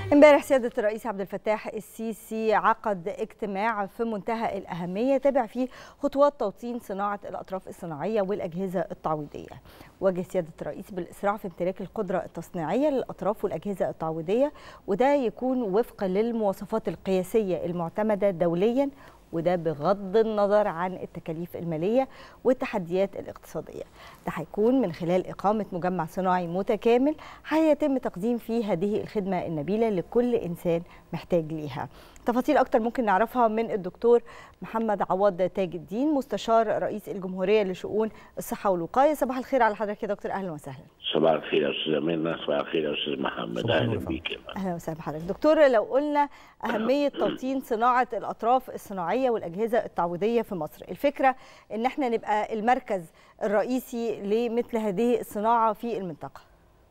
امبارح سيادة الرئيس عبد الفتاح السيسي عقد اجتماع في منتهى الأهمية تابع فيه خطوات توطين صناعة الأطراف الصناعية والأجهزة التعويضية وجه سيادة الرئيس بالإسراع في امتلاك القدرة التصنيعية للأطراف والأجهزة التعويضية وده يكون وفقا للمواصفات القياسية المعتمدة دوليا وده بغض النظر عن التكاليف المالية والتحديات الاقتصادية ده هيكون من خلال إقامة مجمع صناعي متكامل هيتم تقديم فيه هذه الخدمة النبيلة لكل إنسان محتاج ليها تفاصيل أكتر ممكن نعرفها من الدكتور محمد عوض تاج الدين مستشار رئيس الجمهورية لشؤون الصحة والوقاية صباح الخير على حضرتك يا دكتور أهلا وسهلا صباح الخير يا استاذ منى صباح الخير يا استاذ محمد اهلا بيك اهلا وسهلا بحضرتك دكتور لو قلنا اهميه توطين صناعه الاطراف الصناعيه والاجهزه التعويضيه في مصر الفكره ان احنا نبقى المركز الرئيسي لمثل هذه الصناعه في المنطقه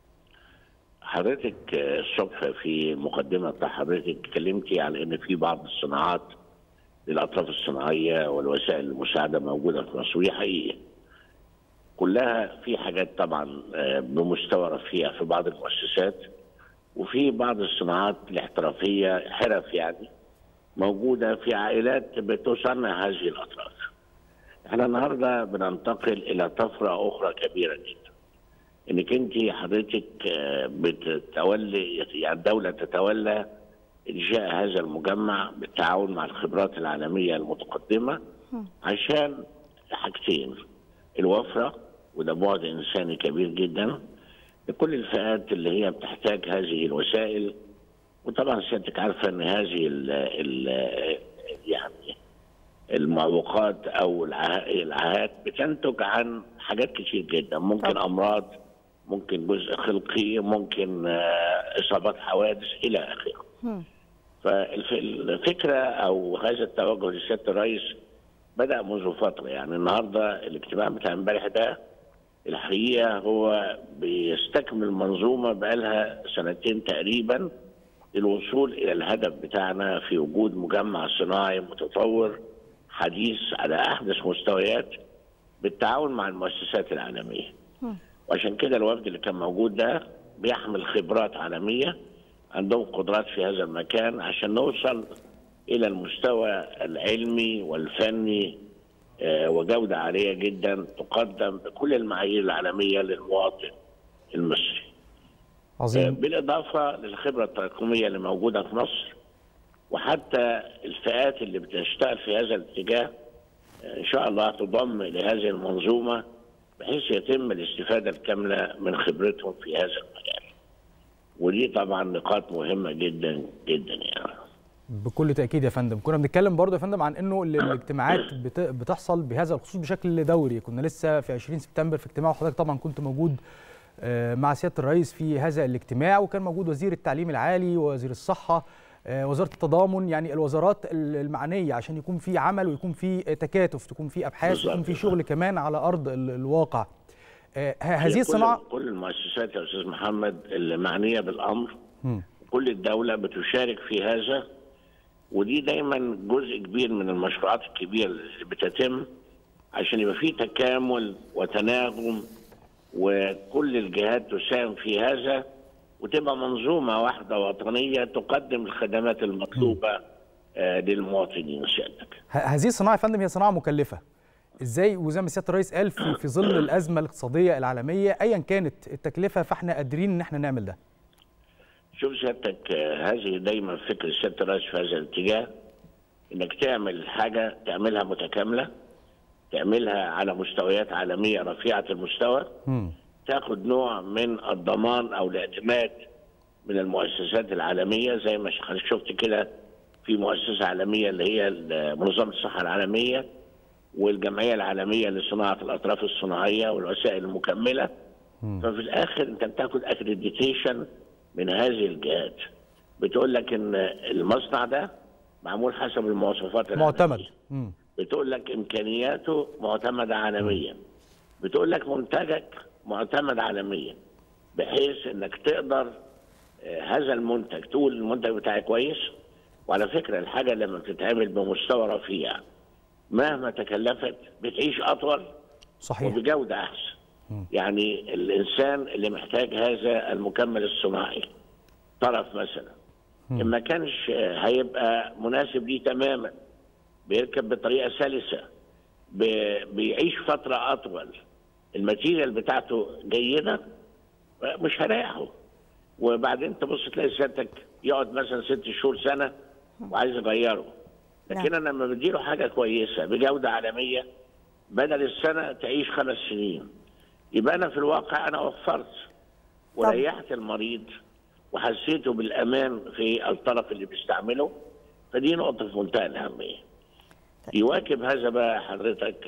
حضرتك الصبح في المقدمه بتاع حضرتك اتكلمتي عن ان في بعض الصناعات للاطراف الصناعيه والوسائل المساعده موجوده في مصر ودي حقيقه كلها في حاجات طبعا بمستوى رفيع في بعض المؤسسات وفي بعض الصناعات الاحترافيه حرف يعني موجوده في عائلات بتصنع هذه الاطراف. احنا النهارده بننتقل الى طفره اخرى كبيره جدا. انك انت حضرتك بتتولي يعني الدوله تتولى انشاء هذا المجمع بالتعاون مع الخبرات العالميه المتقدمه عشان حاجتين الوفره وده بعد انساني كبير جدا لكل الفئات اللي هي بتحتاج هذه الوسائل وطبعا سيادتك عارفه ان هذه ال ال يعني المعوقات او العاهات بتنتج عن حاجات كتير جدا ممكن طبعا. امراض ممكن جزء خلقي ممكن اصابات حوادث الى اخره فالفكره او هذا التوجه لسياده الرئيس بدا منذ فتره يعني النهارده الاجتماع بتاع امبارح ده الحقيقه هو بيستكمل منظومه بقالها سنتين تقريبا للوصول الى الهدف بتاعنا في وجود مجمع صناعي متطور حديث على احدث مستويات بالتعاون مع المؤسسات العالميه. وعشان كده الوفد اللي كان موجود ده بيحمل خبرات عالميه عندهم قدرات في هذا المكان عشان نوصل الى المستوى العلمي والفني وجوده عاليه جدا تقدم بكل المعايير العالميه للمواطن المصري. عظيم بالاضافه للخبره التراكميه اللي موجوده في مصر وحتى الفئات اللي بتشتغل في هذا الاتجاه ان شاء الله تضم لهذه المنظومه بحيث يتم الاستفاده الكامله من خبرتهم في هذا المجال. ودي طبعا نقاط مهمه جدا جدا يعني. بكل تاكيد يا فندم كنا بنتكلم برضه يا فندم عن انه الاجتماعات بتحصل بهذا الخصوص بشكل دوري كنا لسه في 20 سبتمبر في اجتماع وحضرتك طبعا كنت موجود مع سياده الرئيس في هذا الاجتماع وكان موجود وزير التعليم العالي ووزير الصحه وزاره التضامن يعني الوزارات المعنيه عشان يكون في عمل ويكون في تكاتف تكون في ابحاث ويكون في شغل كمان على ارض الواقع هذه الصناعه كل المؤسسات يا استاذ محمد المعنيه بالامر م. كل الدوله بتشارك في هذا ودي دايما جزء كبير من المشروعات الكبيره اللي بتتم عشان يبقى في تكامل وتناغم وكل الجهات تساهم في هذا وتبقى منظومه واحده وطنيه تقدم الخدمات المطلوبه آه للمواطنين سيادتك. هذه الصناعه يا فندم هي صناعه مكلفه. ازاي وزي ما سياده الرئيس قال في, في ظل الازمه الاقتصاديه العالميه ايا كانت التكلفه فاحنا قادرين ان احنا نعمل ده. شوف سيادتك هذه دايما فكر سياده الرئيس في هذا الاتجاه انك تعمل حاجه تعملها متكامله تعملها على مستويات عالميه رفيعه المستوى م. تاخد نوع من الضمان او الاعتماد من المؤسسات العالميه زي ما شفت كده في مؤسسه عالميه اللي هي منظمه الصحه العالميه والجمعيه العالميه لصناعه الاطراف الصناعيه والوسائل المكمله م. ففي الاخر انت بتاخد اكريديتيشن من هذه الجهات بتقول لك ان المصنع ده معمول حسب المواصفات معتمد بتقول لك امكانياته معتمده عالميا بتقول لك منتجك معتمد عالميا بحيث انك تقدر هذا المنتج تقول المنتج بتاعي كويس وعلى فكره الحاجه لما بتتعمل بمستوى رفيع مهما تكلفت بتعيش اطول صحيح وبجوده احسن يعني الانسان اللي محتاج هذا المكمل الصناعي طرف مثلا ما كانش هيبقى مناسب ليه تماما بيركب بطريقه سلسه بي- بيعيش فتره اطول الماتيريال بتاعته جيده مش هريحه وبعدين تبص تلاقي سيادتك يقعد مثلا ست شهور سنه وعايز يغيره لكن انا لما بديله حاجه كويسه بجوده عالميه بدل السنه تعيش خمس سنين يبقى انا في الواقع انا وفرت وريحت المريض وحسيته بالامان في الطرف اللي بيستعمله فدي نقطه في منتهى الاهميه يواكب هذا بقى حضرتك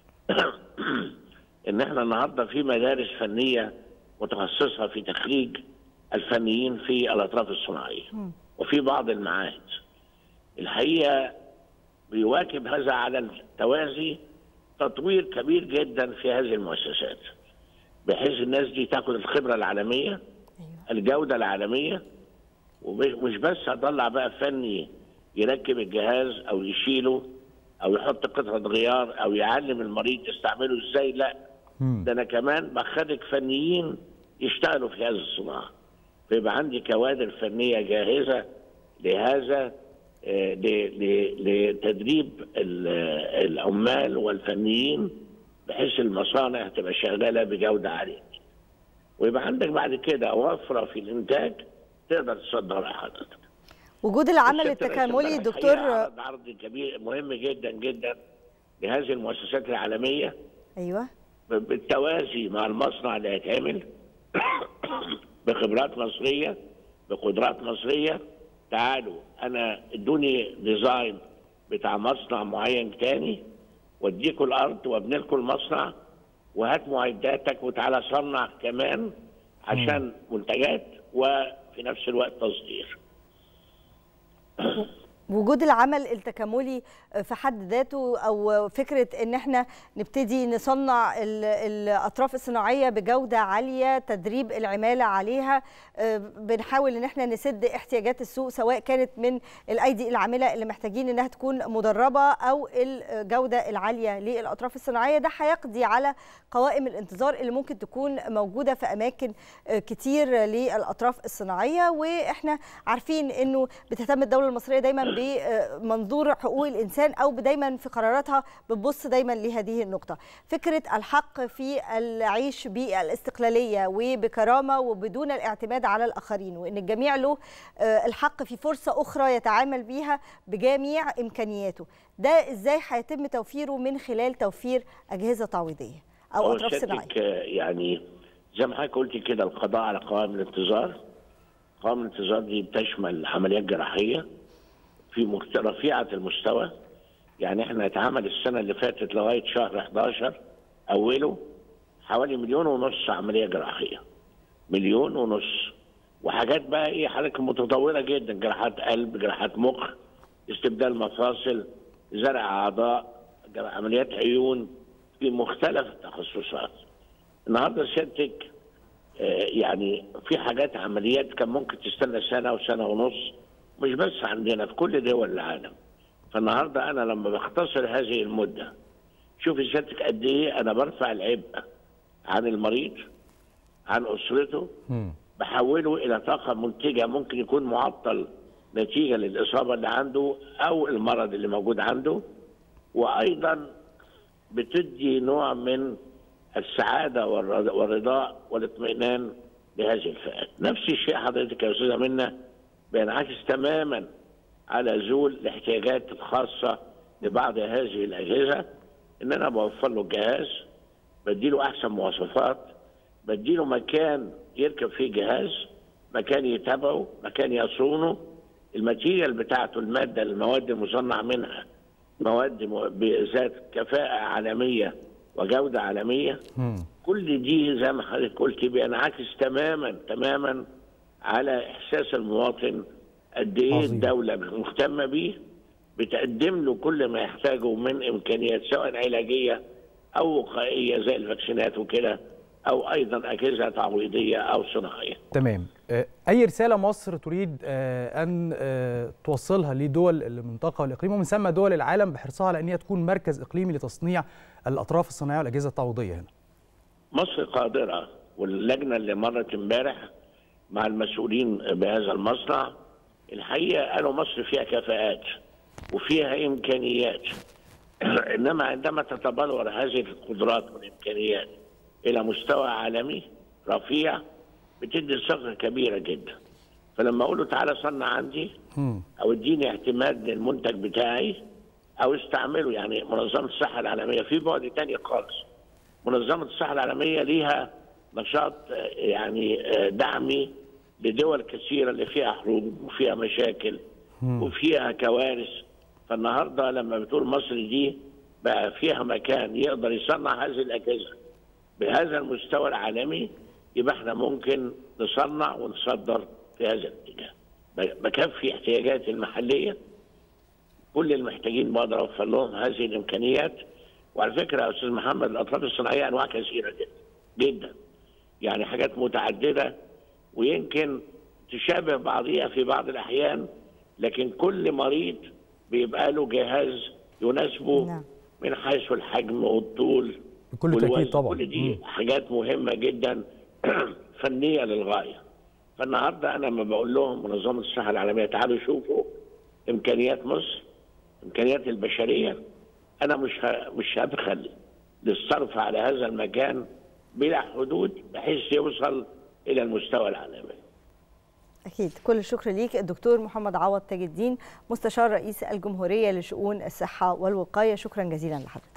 ان احنا النهارده في مدارس فنيه متخصصه في تخريج الفنيين في الاطراف الصناعيه وفي بعض المعاهد الحقيقه بيواكب هذا على التوازي تطوير كبير جدا في هذه المؤسسات بحيث الناس دي تاخد الخبره العالميه الجوده العالميه ومش بس هطلع بقى فني يركب الجهاز او يشيله او يحط قطعه غيار او يعلم المريض يستعمله ازاي لا ده انا كمان بخرج فنيين يشتغلوا في هذه الصناعه فيبقى عندي كوادر فنيه جاهزه لهذا آه، ل- ل- لتدريب ال- العمال والفنيين بحيث المصانع تبقى شغاله بجوده عاليه ويبقى عندك بعد كده وفره في الانتاج تقدر تصدرها حضرتك وجود العمل الشركة التكاملي الحقيقة دكتور عرض عرض كبير مهم جدا جدا لهذه المؤسسات العالميه ايوه بالتوازي مع المصنع اللي هيتعمل بخبرات مصريه بقدرات مصريه تعالوا انا ادوني ديزاين بتاع مصنع معين تاني واديكوا الارض وابني لكم المصنع وهات معداتك وتعالى صنع كمان عشان منتجات وفي نفس الوقت تصدير وجود العمل التكاملي في حد ذاته او فكره ان احنا نبتدي نصنع ال- الاطراف الصناعيه بجوده عاليه تدريب العماله عليها آه، بنحاول ان احنا نسد احتياجات السوق سواء كانت من الايدي العامله اللي محتاجين انها تكون مدربه او الجوده العاليه للاطراف الصناعيه ده هيقضي على قوائم الانتظار اللي ممكن تكون موجوده في اماكن آه، كتير للاطراف الصناعيه واحنا عارفين انه بتهتم الدوله المصريه دايما بمنظور حقوق الانسان او دايما في قراراتها بتبص دايما لهذه النقطه فكره الحق في العيش بالاستقلاليه وبكرامه وبدون الاعتماد على الاخرين وان الجميع له آه، الحق في فرصه اخرى يتعامل بيها بجميع امكانياته ده ازاي هيتم توفيره من خلال توفير اجهزه تعويضيه او هو اطراف صناعيه سيادتك، آه، يعني زي ما حضرتك قلت كده القضاء على قوائم الانتظار قوائم الانتظار دي بتشمل عمليات جراحيه في مخت- رفيعه المستوى يعني احنا اتعمل السنه اللي فاتت لغايه شهر 11 اوله حوالي مليون ونص عمليه جراحيه مليون ونص وحاجات بقى ايه حضرتك متطوره جدا جراحات قلب جراحات مخ استبدال مفاصل زرع اعضاء جرا- عمليات عيون في مختلف التخصصات النهارده سيادتك آه، يعني في حاجات عمليات كان ممكن تستنى سنه وسنه ونص مش بس عندنا في كل دول العالم فالنهارده انا لما بختصر هذه المده شوفي سيادتك قد ايه انا برفع العبء عن المريض عن اسرته بحوله الى طاقه منتجه ممكن يكون معطل نتيجه للاصابه اللي عنده او المرض اللي موجود عنده وايضا بتدي نوع من السعاده والرضا- والرضاء والاطمئنان لهذه الفئات. نفس الشيء حضرتك يا استاذه منى بينعكس تماما على زول الاحتياجات الخاصه لبعض هذه الاجهزه ان انا بوفر له الجهاز بديله احسن مواصفات بديله مكان يركب فيه جهاز مكان يتابعه مكان يصونه الماتيريال بتاعته الماده المواد المصنع منها مواد م- بذات كفاءه عالميه وجوده عالميه كل دي زي ما حضرتك قلت بينعكس تماما تماما على احساس المواطن قد ايه عظيم. الدوله مهتمه بيه بتقدم له كل ما يحتاجه من امكانيات سواء علاجيه او وقائيه زي الفاكسينات وكده او ايضا اجهزه تعويضيه او صناعيه. تمام آه، اي رساله مصر تريد آه، ان آه، توصلها لدول المنطقه والاقليم ومن ثم دول العالم بحرصها على ان هي تكون مركز اقليمي لتصنيع الاطراف الصناعيه والاجهزه التعويضيه هنا مصر قادره واللجنه اللي مرت امبارح مع المسؤولين بهذا المصنع الحقيقه قالوا مصر فيها كفاءات وفيها امكانيات انما عندما تتبلور هذه القدرات والامكانيات الى مستوى عالمي رفيع بتدي ثقه كبيره جدا فلما اقول له تعالى صنع عندي او اديني اعتماد للمنتج بتاعي او استعمله يعني منظمه الصحه العالميه في بعد تاني خالص منظمه الصحه العالميه ليها نشاط يعني دعمي لدول كثيره اللي فيها حروب وفيها مشاكل وفيها كوارث فالنهارده لما بتقول مصر دي بقى فيها مكان يقدر يصنع هذه الاجهزه بهذا المستوى العالمي يبقى احنا ممكن نصنع ونصدر في هذا الاتجاه بكفي احتياجاتي المحليه كل المحتاجين بقدر اوفر لهم هذه الامكانيات وعلى فكره يا استاذ محمد الاطراف الصناعيه انواع كثيره جدا جدا يعني حاجات متعدده ويمكن تشابه بعضها في بعض الاحيان لكن كل مريض بيبقى له جهاز يناسبه نعم. من حيث الحجم والطول بكل تاكيد طبعا كل دي مم. حاجات مهمه جدا فنيه للغايه فالنهارده انا لما بقول لهم منظمه الصحه العالميه تعالوا شوفوا امكانيات مصر امكانيات البشريه انا مش مش هبخل للصرف على هذا المكان بلا حدود بحيث يوصل الى المستوى العالمي أكيد كل الشكر ليك الدكتور محمد عوض تاج الدين مستشار رئيس الجمهورية لشؤون الصحة والوقاية شكرا جزيلا لحضرتك